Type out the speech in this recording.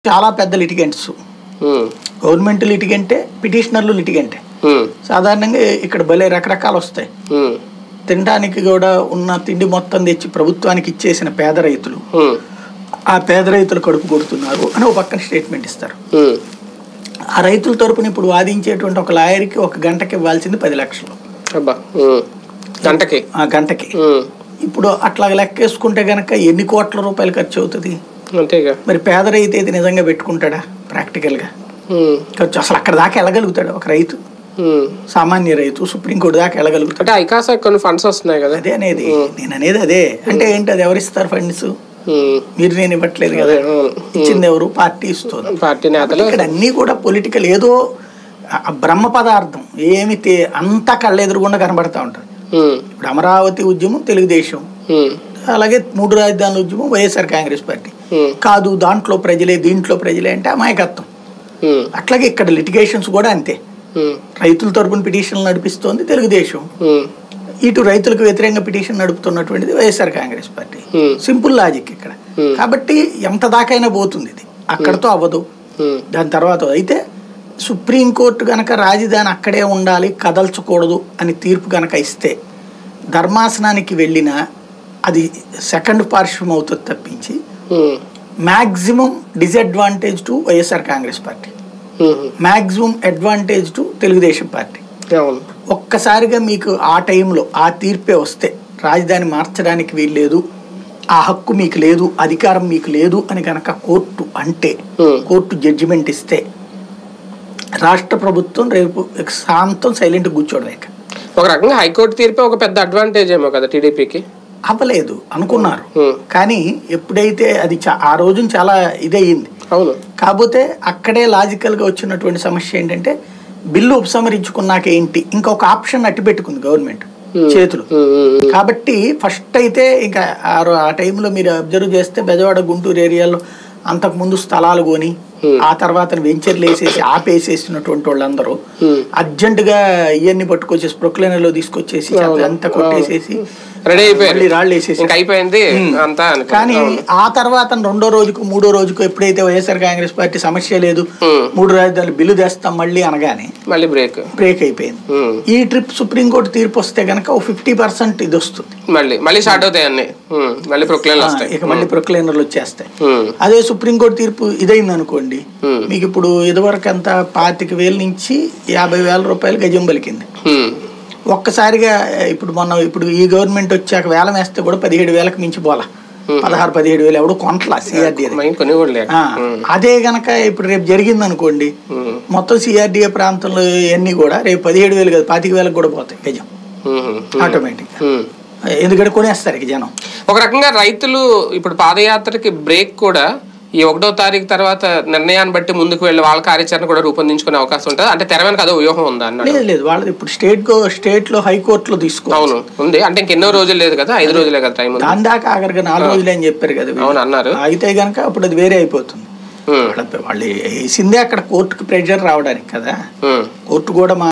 చాలా పెద్ద లిటిగెంట్స్ ఉమ్, గవర్నమెంట్ లిటిగెంటే పిటిషనర్లు లిటిగెంటే ఉమ్, సాధారణంగా ఇక్కడ భలే రకరకాలు వస్తాయి ఉమ్, తినడానికి కూడా ఉన్న తిండి మొత్తం తెచ్చి ప్రభుత్వానికి ఇచ్చేసిన పేద రైతులు ఉమ్, ఆ పేద రైతులు కడుపు కొడుతున్నారు అని ఒక పక్కన స్టేట్మెంట్ ఇస్తారు ఉమ్, ఆ రైతుల తరపున ఇప్పుడు వాదించేటువంటి ఒక లాయర్కి ఒక గంటకి ఇవ్వాల్సింది పది లక్షలు అబ్బా ఉమ్, గంటకి ఆ గంటకి ఉమ్, ఇప్పుడు అట్లా లెక్కేసుకుంటే గనక ఎన్ని కోట్ల రూపాయలు ఖర్చు అవుతుంది అంతేగా మరి పేద రైతు అయితే నిజంగా పెట్టుకుంటాడా ప్రాక్టికల్గా ఉమ్, ఖర్చు అసలు అక్కడ దాకా వెళ్ళగలుగుతాడు ఒక రైతు ఉమ్. సామాన్య రైతు సుప్రీంకోర్టు దాకా వెళ్ళగలుగుతాడు అంటే ఐకాసా కొన్ని ఫండ్స్ వస్తున్నాయి కదా అదే అనేది నేను అనేది అదే అంటే ఏంటి అది ఎవరిస్తారు ఫండ్స్ ఉమ్, మీరు నేను ఇవ్వట్లేదు కదా అదే, అవును. ఇచ్చింది ఎవరు పార్టీ ఇస్తుంది పార్టీ నేతలు ఇక్కడ అన్నీ కూడా పొలిటికల్ ఏదో ఆ బ్రహ్మ పదార్థం ఏమి తే- అంతా కళ్ళెదురుగుండా కనబడతా ఉంటుంది ఉమ్, ఇప్పుడు అమరావతి ఉద్యమం తెలుగుదేశం ఉమ్, అలాగే మూడు రాజధానుల ఉద్యమం వైఎస్ఆర్ కాంగ్రెస్ పార్టీ ఉమ్, కాదు దాంట్లో ప్రజలే దీంట్లో ప్రజలే అంటే అమాయకత్వం ఉమ్, అట్లాగే ఇక్కడ లిటిగేషన్స్ కూడా అంతే ఉమ్, రైతుల తరపున పిటిషన్లు నడిపిస్తోంది తెలుగుదేశం ఉమ్, ఇటు రైతులకు వ్యతిరేకంగా పిటిషన్ నడుపుతున్నటువంటిది వైఎస్ఆర్ కాంగ్రెస్ పార్టీ ఉమ్, సింపుల్ లాజిక్ ఇక్కడ Hmm. కాబట్టి ఎంత దాకైనా పోతుంది ఇది అక్కడతో అవ్వదు ఉమ్, దాని తర్వాత అయితే సుప్రీంకోర్టు గనక రాజధాని అక్కడే ఉండాలి కదల్చకూడదు అని తీర్పు గనక ఇస్తే ధర్మాసనానికి వెళ్ళినా అది సెకండ్ పార్శ్వం అవుతుంది తప్పించి ఉమ్, maximum disadvantage to YSR Congress party ఉమ్, maximum advantage to Telugu Desam party అవును ఒక్కసారిగా మీకు ఆ టైంలో ఆ తీర్పే వస్తే రాజధాని మార్చడానికి వీల్లేదు ఆ హక్కు మీకు లేదు అధికారం మీకు లేదు అని కనుక కోర్టు అంటే Hmm. కోర్టు జడ్జిమెంట్ ఇస్తే రాష్ట్ర ప్రభుత్వం రేపు శాంతం సైలెంట్ కూర్చోవడం ఇక ఒక రకంగా హైకోర్టు తీర్పే ఒక పెద్ద అడ్వాంటేజ్ ఏమో కదా టీడీపీకి అవ్వలేదు అనుకున్నారు Hmm. కానీ ఎప్పుడైతే అది చా- ఆ రోజున చాలా ఇదయ్యింది అవును కాకపోతే అక్కడే లాజికల్గా వచ్చినటువంటి సమస్య ఏంటంటే బిల్లు ఉపసంహరించుకున్నాక ఏంటి ఇంకొక ఆప్షన్ అట్టి పెట్టుకుంది గవర్నమెంట్ చేతులు ఉమ్, ఉమ్, ఉమ్, కాబట్టి ఫస్ట్ అయితే ఇంకా ఆ రో- ఆ టైంలో మీరు అబ్జర్వ్ చేస్తే బెజవాడ గుంటూరు ఏరియాలో అంతకుముందు స్థలాలు కొని ఆ తర్వాత వెంచర్లు వేసేసి ఆపేసేసినటువంటి వాళ్ళందరూ ఉమ్. అర్జెంటుగా ఇవన్నీ పట్టుకొచ్చేసి ప్రొక్లైనర్లో తీసుకొచ్చేసి అంతా కొట్టేసేసి రెడీ మళ్ళీ అయిపోయారు రాళ్ళు వేసేసి ఇంకా అయిపోయింది అంతా అనుకో. కానీ ఆ తర్వాత రెండో రోజుకు మూడో రోజుకు ఎప్పుడైతే వైఎస్ఆర్ కాంగ్రెస్ పార్టీ సమస్య లేదు ఉమ్, మూడు రాజధానులు బిల్లు తెస్తాం మళ్ళీ అనగానే మళ్ళీ బ్రేక్ బ్రేక్ అయిపోయింది ఉమ్, ఈ ట్రిప్ సుప్రీంకోర్టు తీర్పు వస్తే గనక ఓ ఫిఫ్టీ పర్సెంట్ ఇది వస్తుంది మళ్ళీ మళ్ళీ స్టార్ట్ అవుతాయి అన్ని ఉమ్, మళ్ళీ ప్రొక్లైన్లు వస్తాయి ఇక మళ్ళీ ప్రొక్లైనర్లు వచ్చేస్తాయి ఉమ్, అదే సుప్రీంకోర్టు తీర్పు ఇదైంది అనుకోండి Hmm. మీకు ఇప్పుడు ఇదివరకు ఎంత పాతిక వేల నుంచి యాభై వేల రూపాయలు గజం పలికింది ఉమ్, ఒక్కసారిగా ఇప్పుడు మొన్న ఇప్పుడు ఈ గవర్నమెంట్ వచ్చాక వేలం వేస్తే కూడా పదిహేడు వేలకు మించి పోలా పదహారు పదిహేడు వేలు ఎవడు కొనట్లా సిఆర్డీ మైండ్ కొని కూడా లేక అదే గనక ఇప్పుడు రేపు జరిగింది అనుకోండి ఉమ్, మొత్తం సిఆర్డీఏ ప్రాంతంలో ఇవన్నీ కూడా రేపు పదిహేడు వేలు కదా పాతిక వేలకు కూడా పోతాయి గజం ఉమ్, ఉమ్, ఆటోమేటిక్ ఉమ్. ఎందుకంటే కొనేస్తారు ఇక జనం ఒక రకంగా రైతులు ఇప్పుడు పాదయాత్రకి బ్రేక్ కూడా ఈ ఒకటో తారీఖు తర్వాత నిర్ణయాన్ని బట్టి ముందుకు వెళ్ళి వాళ్ళ కార్యాచరణ కూడా రూపొందించుకునే అవకాశం ఉంటుంది అంటే తెర వెనక అదో వ్యూహం ఉందా అన్నాడు లేదు లేదు వాళ్ళది ఇప్పుడు స్టేట్ గో స్టేట్ లో హైకోర్టులో తీసుకో అవును ఉంది అంటే ఇంకెన్నో రోజులు లేదు కదా ఐదు రోజులే కదా టైం ఉంది దాని దాకా ఆఖరికి నాలుగు రోజులు అని చెప్పారు కదా వీళ్ళు. అవును అన్నారు అయితే గనక అప్పుడు అది వేరే అయిపోతుంది ఉమ్, వాళ్ళ- వాళ్ళు వేసిందే అక్కడ కోర్టుకు ప్రెషర్ రావడానికి కదా ఉమ్. కోర్టు కూడా మా